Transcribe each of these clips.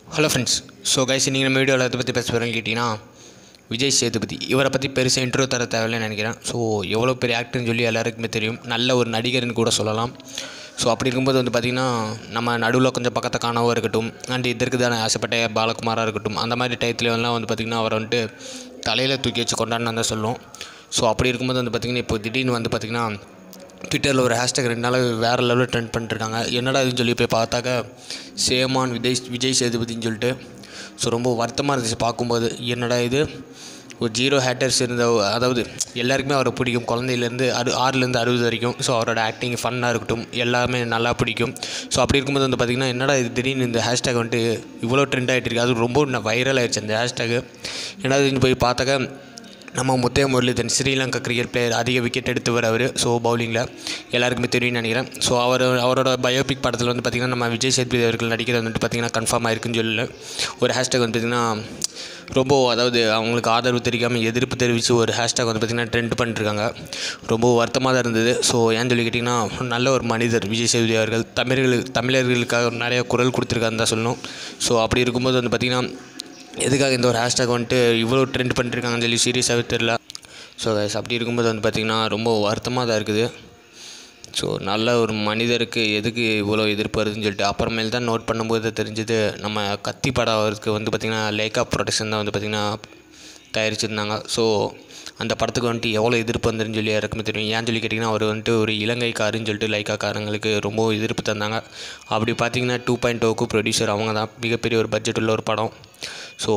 hello friends so guys இன்றைக்கி நம்ம வீடியோவில் எதை பற்றி பேச போகிறோம்னு கேட்டிங்கன்னா விஜய் சேதுபதி இவரை பற்றி பெருசாக இன்ட்ரோ தர தேவையில்லைன்னு நினைக்கிறேன் ஸோ எவ்வளோ பெரிய ஆக்டர்னு சொல்லி எல்லாருக்குமே தெரியும் நல்ல ஒரு நடிகர்னு கூட சொல்லலாம் ஸோ அப்படி இருக்கும்போது வந்து பார்த்திங்கன்னா நம்ம நடுவில் கொஞ்சம் பக்கத்தை காணவோ இருக்கட்டும் அண்ட் இதற்கு தானே ஆசைப்பட்ட பாலகுமாராக இருக்கட்டும் அந்த மாதிரி டயத்துலலாம் வந்து பார்த்திங்கன்னா அவரை வந்துட்டு தலையில் தூக்கி வச்சு கொண்டாடினு தான் சொல்லுவோம் ஸோ அப்படி இருக்கும்போது வந்து பார்த்திங்கன்னா இப்போ திடீர்னு வந்து பார்த்திங்கன்னா ட்விட்டரில் ஒரு ஹேஷ்டேக் ரெண்டு நாள் வேறு லெவலில் ட்ரெண்ட் பண்ணிட்டுருக்காங்க என்னடா இதுன்னு சொல்லி போய் பார்த்தாக்க சேமான் விஜய் விஜய் சேதுபதின்னு சொல்லிட்டு ஸோ ரொம்ப வருத்தமாக இருந்துச்சு பார்க்கும்போது என்னடா இது ஒரு ஜீரோ ஹேட்டர்ஸ் இருந்த அதாவது எல்லாருக்குமே அவரை பிடிக்கும் குழந்தையிலேருந்து அறு ஆறுலேருந்து அறுபது வரைக்கும் ஸோ அவரோட ஆக்டிங் ஃபன்னாக இருக்கட்டும் எல்லாமே நல்லா பிடிக்கும் ஸோ அப்படி இருக்கும்போது வந்து பார்த்திங்கன்னா என்னடா இது திடீர்னு இந்த ஹேஷ்டேக் வந்துட்டு இவ்வளோ ட்ரெண்ட் ஆகிட்டு இருக்கு அது ரொம்ப வைரல் ஆயிடுச்சு அந்த ஹேஷ்டேக்கு என்னடா இதுன்னு போய் பார்த்தாக்க நம்ம முத்தைய முரளிதரன் ஸ்ரீலங்கா கிரிக்கெட் பிளேயர் அதிக விக்கெட் எடுத்தவர் அவர் ஸோ பவுலிங்கில் எல்லாருக்குமே தெரியும்னு நினைக்கிறேன் ஸோ அவர் அவரோட பயோபிக் படத்தில் வந்து பார்த்திங்கன்னா நம்ம விஜய் சேதுபதி அவர்கள் நடிக்கிறது வந்துட்டு பார்த்திங்கன்னா கன்ஃபார்ம் ஆயிருக்குன்னு சொல்லல ஒரு ஹேஷ்டேக் வந்து பார்த்திங்கன்னா ரொம்ப அதாவது அவங்களுக்கு ஆதரவு தெரிவிக்காமல் எதிர்ப்பு தெரிவித்து ஒரு ஹேஷ்டேக் வந்து பார்த்திங்கன்னா ட்ரெண்ட் பண்ணிட்டுருக்காங்க ரொம்ப வருத்தமாக தான் இருந்தது ஸோ ஏன்னு சொல்லி கேட்டிங்கன்னா நல்ல ஒரு மனிதர் விஜய் சேதுபதி அவர்கள் தமிழர்களுக்கு தமிழர்களுக்காக நிறைய குரல் கொடுத்துருக்காருன்னு தான் சொல்லணும் ஸோ அப்படி இருக்கும்போது வந்து பார்த்திங்கன்னா எதுக்காக இந்த ஒரு ஹேஷ்டேக் வந்துட்டு இவ்வளோ ட்ரெண்ட் பண்ணிருக்காங்கன்னு சொல்லி சீரியஸாகவே தெரில ஸோ guys அப்படி இருக்கும்போது வந்து பார்த்திங்கன்னா ரொம்ப வருத்தமாக தான் இருக்குது ஸோ நல்ல ஒரு மனிதருக்கு எதுக்கு இவ்வளோ எதிர்ப்பு வருதுன்னு சொல்லிட்டு அப்புறமேல் தான் நோட் பண்ணும்போது தெரிஞ்சது நம்ம கத்தி படம் அவருக்கு வந்து பார்த்திங்கன்னா லேக்கா ப்ரொடக்ஷன் தான் வந்து பார்த்திங்கன்னா தயாரிச்சிருந்தாங்க ஸோ அந்த படத்துக்கு வந்துட்டு எவ்வளோ எதிர்ப்பு வந்துருன்னு சொல்லி யாருக்குமே தெரியும் ஏன்னு சொல்லி கேட்டிங்கன்னா அவர் வந்துட்டு ஒரு இலங்கைக்காருன்னு சொல்லிட்டு லைக்காக்காரங்களுக்கு ரொம்ப எதிர்ப்பு தந்தாங்க அப்படி பார்த்தீங்கன்னா டூ பாயிண்ட் டோக்கு ப்ரொடியூசர் அவங்க தான் மிகப்பெரிய ஒரு பட்ஜெட் உள்ள ஒரு படம் ஸோ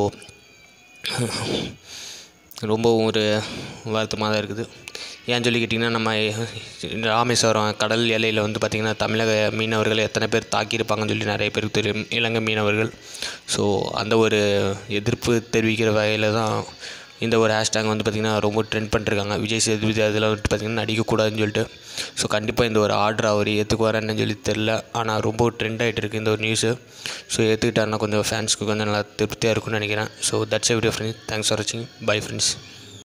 ரொம்ப ஒரு வருத்தமாக தான் இருக்குது ஏன்னு சொல்லி கேட்டிங்கன்னா நம்ம ராமேஸ்வரம் கடல் எல்லையில் வந்து பார்த்திங்கன்னா தமிழக மீனவர்கள் எத்தனை பேர் தாக்கியிருப்பாங்கன்னு சொல்லி நிறைய பேருக்கு தெரியும் இலங்கை மீனவர்கள் ஸோ அந்த ஒரு எதிர்ப்பு தெரிவிக்கிற வகையில் தான் இந்த ஒரு ஹேஷ்டேக் வந்து பார்த்திங்கன்னா ரொம்ப ட்ரெண்ட் பண்ணிருக்காங்க விஜய் சேதுபதி அதில் வந்துட்டு பார்த்திங்கன்னா நடிக்கக்கூடாதுன்னு சொல்லிட்டு ஸோ கண்டிப்பாக இந்த ஒரு ஆர்டர் அவர் ஏற்றுக்குவாரான்னு சொல்லி தெரில ஆனால் ரொம்ப ட்ரெண்ட் ஆகிட்டு இருக்குது இந்த ஒரு நியூஸு ஸோ ஏற்றுக்கிட்டாருன்னா கொஞ்சம் ஃபேன்ஸ்க்கு கொஞ்சம் நல்லா திருப்தியாக இருக்கும்னு நினைக்கிறேன் so that's every friends thanks for வாட்சிங் பை ஃப்ரெண்ட்ஸ்